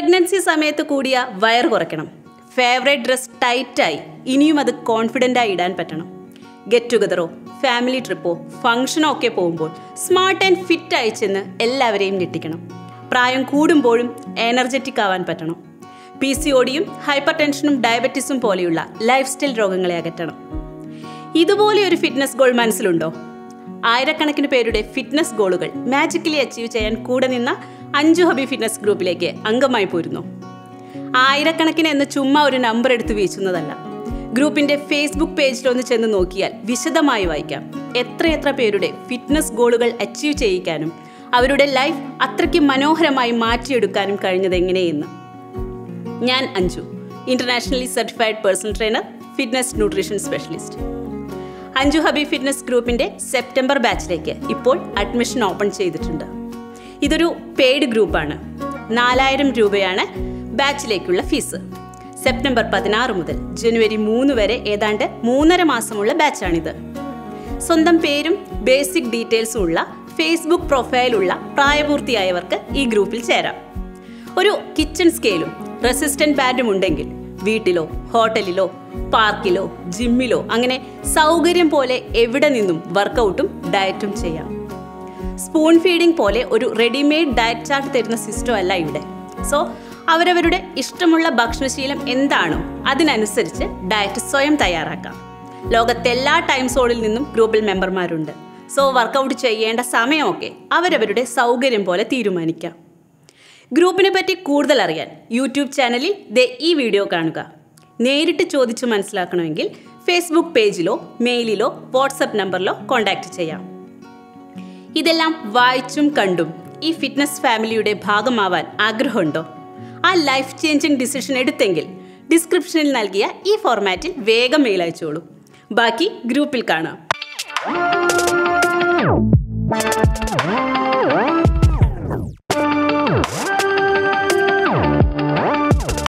pregnancy സമയത്ത് കൂടിയ wire കുറയ്ക്കണം ഫേവറേറ്റ് ഡ്രസ് ടൈറ്റായി ഇനിയും അത് കോൺഫിഡൻ്റായി ഇടാൻ പറ്റണം ഗെറ്റ് ടുഗദറോ ഫാമിലി ട്രിപ്പോ ഫംഗ്ഷനോ ഒക്കെ പോകുമ്പോൾ സ്മാർട്ട് ആൻഡ് ഫിറ്റ് ആയി ചെന്ന് എല്ലാവരെയും ഞെട്ടിക്കണം പ്രായം കൂടുമ്പോഴും എനർജറ്റിക് ആവാൻ പറ്റണം പി സി ഒടിയും ഹൈപ്പർ ടെൻഷനും ഡയബറ്റീസും പോലെയുള്ള ലൈഫ് സ്റ്റൈൽ രോഗങ്ങളെ അകറ്റണം ഇതുപോലെ ഒരു ഫിറ്റ്നസ് ഗോൾ മനസ്സിലുണ്ടോ ആയിരക്കണക്കിന് പേരുടെ ഫിറ്റ്നസ് ഗോളുകൾ മാജിക്കലി അച്ചീവ് ചെയ്യാൻ കൂടെ നിന്ന അഞ്ചു ഹബി ഫിറ്റ്നസ് ഗ്രൂപ്പിലേക്ക് അംഗമായി പോരുന്നു ആയിരക്കണക്കിന് എന്ന് ചുമ്മാ ഒരു നമ്പർ എടുത്ത് വീശുന്നതല്ല ഗ്രൂപ്പിന്റെ ഫേസ്ബുക്ക് പേജിലൊന്ന് ചെന്ന് നോക്കിയാൽ വിശദമായി വായിക്കാം എത്രയെത്ര പേരുടെ ഫിറ്റ്നസ് ഗോളുകൾ അച്ചീവ് ചെയ്യിക്കാനും അവരുടെ ലൈഫ് അത്രയ്ക്ക് മനോഹരമായി മാറ്റിയെടുക്കാനും കഴിഞ്ഞത് എങ്ങനെയെന്ന് ഞാൻ Anju internationally certified personal trainer fitness nutrition specialist Anju hubby fitness ഗ്രൂപ്പിന്റെ സെപ്റ്റംബർ ബാച്ചിലേക്ക് ഇപ്പോൾ അഡ്മിഷൻ ഓപ്പൺ ചെയ്തിട്ടുണ്ട് ഇതൊരു പെയ്ഡ് ഗ്രൂപ്പാണ് നാലായിരം രൂപയാണ് ബാച്ചിലേക്കുള്ള ഫീസ് സെപ്റ്റംബർ പതിനാറ് മുതൽ ജനുവരി മൂന്ന് വരെ ഏതാണ്ട് മൂന്നര മാസമുള്ള ബാച്ചാണിത് സ്വന്തം പേരും ബേസിക് ഡീറ്റെയിൽസും ഉള്ള ഫേസ്ബുക്ക് പ്രൊഫൈലുള്ള പ്രായപൂർത്തിയായവർക്ക് ഈ ഗ്രൂപ്പിൽ ചേരാം ഒരു കിച്ചൺ സ്കെയിലും റെസിസ്റ്റന്റ് ബാൻഡും ഉണ്ടെങ്കിൽ വീട്ടിലോ ഹോട്ടലിലോ പാർക്കിലോ ജിമ്മിലോ അങ്ങനെ സൗകര്യം പോലെ എവിടെ നിന്നും വർക്കൗട്ടും ഡയറ്റും ചെയ്യാം സ്പൂൺ ഫീഡിംഗ് പോലെ ഒരു റെഡിമെയ്ഡ് ഡയറ്റ് ചാർട്ട് തരുന്ന സിസ്റ്റം അല്ല ഇവിടെ സോ അവരവരുടെ ഇഷ്ടമുള്ള ഭക്ഷണശീലം എന്താണോ അതിനനുസരിച്ച് ഡയറ്റ് സ്വയം തയ്യാറാക്കാം ലോകത്തെല്ലാ ടൈം സോണിൽ നിന്നും ഗ്രൂപ്പിൽ മെമ്പർമാരുണ്ട് സോ വർക്കൗട്ട് ചെയ്യേണ്ട സമയമൊക്കെ അവരവരുടെ സൗകര്യം പോലെ തീരുമാനിക്കാം ഗ്രൂപ്പിനെ പറ്റി കൂടുതൽ അറിയാൻ യൂട്യൂബ് ചാനലിൽ ദേ ഈ വീഡിയോ കാണുക നേരിട്ട് ചോദിച്ചു മനസ്സിലാക്കണമെങ്കിൽ ഫേസ്ബുക്ക് പേജിലോ മെയിലിലോ വാട്സപ്പ് നമ്പറിലോ കോൺടാക്റ്റ് ചെയ്യാം ഇതെല്ലാം വായിച്ചും കണ്ടും ഈ ഫിറ്റ്നസ് ഫാമിലിയുടെ ഭാഗമാവാൻ ആഗ്രഹമുണ്ടോ ആ ലൈഫ് ചേഞ്ചിങ് ഡിസിഷൻ എടുത്തെങ്കിൽ ഡിസ്ക്രിപ്ഷനിൽ നൽകിയ ഈ ഫോർമാറ്റിൽ വേഗം മെയിൽ അയച്ചോളൂ ബാക്കി ഗ്രൂപ്പിൽ കാണാം